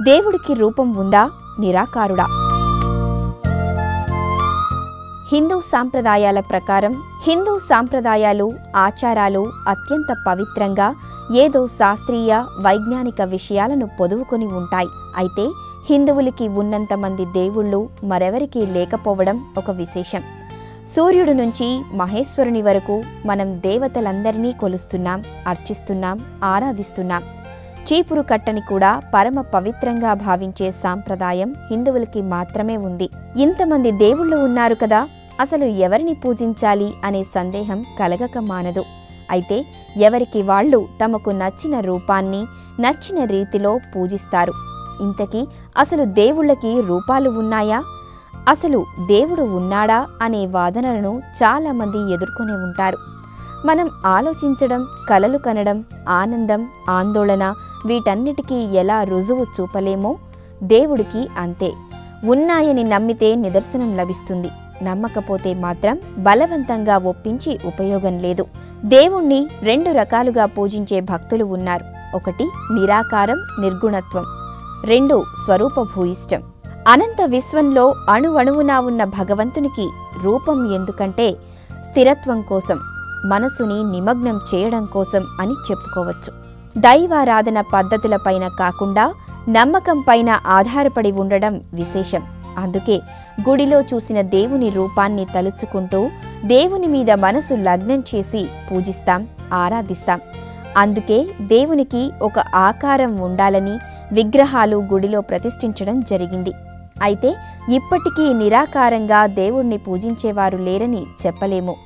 దేవుడికి రూపం ఉందా నిరాకారుడా హిందూ సాంప్రదాయాల ప్రకారం హిందూ సాంప్రదాయాలు ఆచారాలు అత్యంత పవిత్రంగా ఏదో శాస్త్రీయ వైజ్ఞానిక విషయాలను పొదువుకొని ఉంటాయి అయితే హిందువులకి ఉన్నంత మంది దేవుళ్ళు మరెవరికీ లేకపోవడం ఒక విశేషం సూర్యుడు నుంచి మహేశ్వరుని వరకు మనం దేవతలందరినీ కొలుస్తున్నాం అర్చిస్తున్నాం ఆరాధిస్తున్నాం చీపురు కట్టని కూడా పరమ పవిత్రంగా భావించే సాంప్రదాయం హిందువులకి మాత్రమే ఉంది ఇంతమంది దేవుళ్ళు ఉన్నారు కదా అసలు ఎవరిని పూజించాలి అనే సందేహం కలగక మానదు అయితే ఎవరికి వాళ్ళు తమకు నచ్చిన రూపాన్ని నచ్చిన రీతిలో పూజిస్తారు ఇంతకీ అసలు దేవుళ్ళకి రూపాలు ఉన్నాయా అసలు దేవుడు ఉన్నాడా అనే వాదనలను చాలామంది ఎదుర్కొనే ఉంటారు మనం ఆలోచించడం కలలు కనడం ఆనందం ఆందోళన వీటన్నిటికీ ఎలా రుజువు చూపలేమో దేవుడికి అంతే ఉన్నాయని నమ్మితే నిదర్శనం లభిస్తుంది నమ్మకపోతే మాత్రం బలవంతంగా ఒప్పించి ఉపయోగం లేదు దేవుణ్ణి రెండు రకాలుగా పూజించే భక్తులు ఉన్నారు ఒకటి నిరాకారం నిర్గుణత్వం రెండు స్వరూప భూయిష్టం అనంత విశ్వంలో అణువణువునా ఉన్న భగవంతునికి రూపం ఎందుకంటే స్థిరత్వం కోసం మనసుని నిమగ్నం చేయడం కోసం అని చెప్పుకోవచ్చు దైవారాధన పద్ధతులపైన కాకుండా నమ్మకం పైన ఆధారపడి ఉండడం విశేషం అందుకే గుడిలో చూసిన దేవుని రూపాన్ని తలుచుకుంటూ దేవుని మీద మనసు లగ్నం చేసి పూజిస్తాం ఆరాధిస్తాం అందుకే దేవునికి ఒక ఆకారం ఉండాలని విగ్రహాలు గుడిలో ప్రతిష్ఠించడం జరిగింది అయితే ఇప్పటికీ నిరాకారంగా దేవుణ్ణి పూజించేవారు లేరని చెప్పలేము